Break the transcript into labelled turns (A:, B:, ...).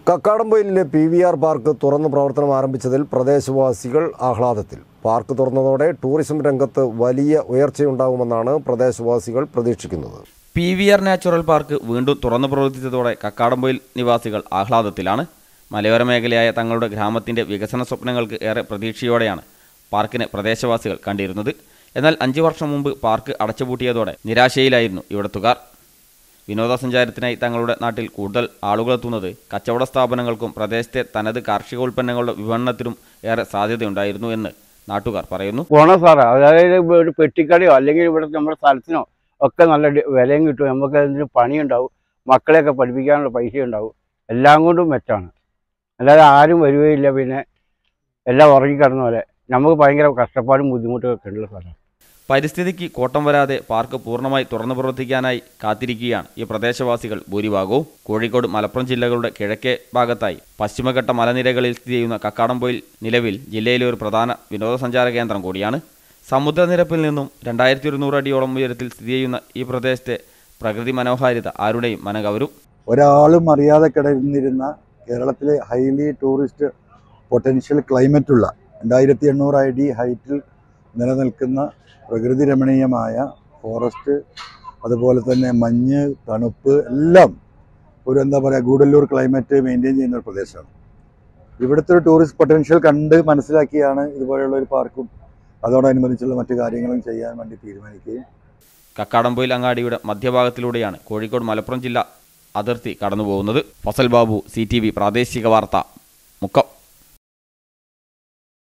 A: കക്കാടംപൊയിലിലെ P V R park തുറന്ന് പ്രവർത്തനം ആരംഭിച്ചതിൽ പ്രദേശവാസികൾ ആഹ്ലാദത്തിൽ പാർക്ക് തുറന്നതോടെ ടൂറിസം രംഗത്ത് വലിയ ഉയർച്ചയുണ്ടാകുമെന്നാണ് പ്രദേശവാസികൾ പ്രതീക്ഷിക്കുന്നത്
B: P V R natural park വീണ്ടും തുറന്നു പ്രവർത്തിച്ചതോടെ കക്കാടംപൊയിൽ നിവാസികൾ ആഹ്ലാദത്തിലാണ് മലയോര മേഖലയായ തങ്ങളുടെ ഗ്രാമത്തിന്റെ വികസന സ്വപ്നങ്ങൾക്ക് ഏറെ പ്രതീക്ഷയോടെയാണ് പാർക്കിനെ പ്രദേശവാസികൾ കണ്ടിരുന്നത് എന്നാൽ അഞ്ചു വർഷം മുമ്പ് പാർക്ക് അടച്ചുപൂട്ടിയതോടെ നിരാശയിലായിരുന്നു ഇവിടത്തുകാർ വിനോദസഞ്ചാരത്തിനായി തങ്ങളുടെ നാട്ടിൽ കൂടുതൽ ആളുകളെത്തുന്നത് കച്ചവട സ്ഥാപനങ്ങൾക്കും പ്രദേശത്തെ തനത് കാർഷികോൽപ്പന്നങ്ങളുടെ വിപണനത്തിനും ഏറെ സാധ്യതയുണ്ടായിരുന്നു എന്ന് നാട്ടുകാർ പറയുന്നു
C: പോണം സാറേ അതായത് ഇപ്പൊ ഒരു പെട്ടിക്കടയോ അല്ലെങ്കിൽ ഇവിടെ നമ്മുടെ സ്ഥലത്തിനോ ഒക്കെ നല്ല ഡി- വിലയും കിട്ടും നമുക്ക് അതിന് പണിയുണ്ടാവും മക്കളെയൊക്കെ പഠിപ്പിക്കാനുള്ള പൈസ ഉണ്ടാവും എല്ലാം കൊണ്ടും മെച്ചാണ് അല്ലാതെ ആരും വരികയില്ല പിന്നെ എല്ലാം ഉറങ്ങിക്കിടന്ന പോലെ നമുക്ക് ഭയങ്കര കഷ്ടപ്പാടും ബുദ്ധിമുട്ടും ഒക്കെ ഉള്ള സ്ഥലം
B: പരിസ്ഥിതിക്ക് കോട്ടം വരാതെ പാർക്ക് പൂർണ്ണമായി തുറന്നു പ്രവർത്തിക്കാനായി കാത്തിരിക്കുകയാണ് ഈ പ്രദേശവാസികൾ ഭൂരിഭാഗവും കോഴിക്കോട് മലപ്പുറം ജില്ലകളുടെ കിഴക്കേ ഭാഗത്തായി പശ്ചിമഘട്ട മലനിരകളിൽ സ്ഥിതി ചെയ്യുന്ന കക്കാടംപൊയിൽ നിലവിൽ ജില്ലയിലെ ഒരു പ്രധാന വിനോദസഞ്ചാര കേന്ദ്രം കൂടിയാണ് സമുദ്രനിരപ്പിൽ നിന്നും രണ്ടായിരത്തി ഒരുന്നൂറ് അടിയോളം ഉയരത്തിൽ സ്ഥിതി ചെയ്യുന്ന ഈ പ്രദേശത്തെ പ്രകൃതി മനോഹാരിത ആരുടെയും മനകവരും
D: ഒരാളും അറിയാതെ കിടന്നിരുന്ന കേരളത്തിലെ ഹൈലി ടൂറിസ്റ്റ് പൊട്ടൻഷ്യൽ ക്ലൈമറ്റുള്ള രണ്ടായിരത്തി എണ്ണൂറ് അടി ഹൈറ്റിൽ നിലനിൽക്കുന്ന പ്രകൃതി രമണീയമായ ഫോറസ്റ്റ് അതുപോലെ തന്നെ മഞ്ഞ് തണുപ്പ് എല്ലാം ഒരു എന്താ പറയുക ഗൂഡല്ലൂർ ക്ലൈമറ്റ് മെയിൻറ്റെയിൻ ചെയ്യുന്ന ഒരു പ്രദേശമാണ് ഇവിടുത്തെ ഒരു ടൂറിസ്റ്റ് പൊട്ടൻഷ്യൽ കണ്ട് മനസ്സിലാക്കിയാണ് ഇതുപോലെയുള്ള ഒരു പാർക്കും അതോടനുബന്ധിച്ചുള്ള മറ്റു കാര്യങ്ങളും ചെയ്യാൻ വേണ്ടി തീരുമാനിക്കുകയും
B: കക്കാടംപൊയിൽ അങ്ങാടിയുടെ മധ്യഭാഗത്തിലൂടെയാണ് കോഴിക്കോട് മലപ്പുറം ജില്ല അതിർത്തി കടന്നുപോകുന്നത് ഫസൽ ബാബു സി പ്രാദേശിക വാർത്ത മുക്കം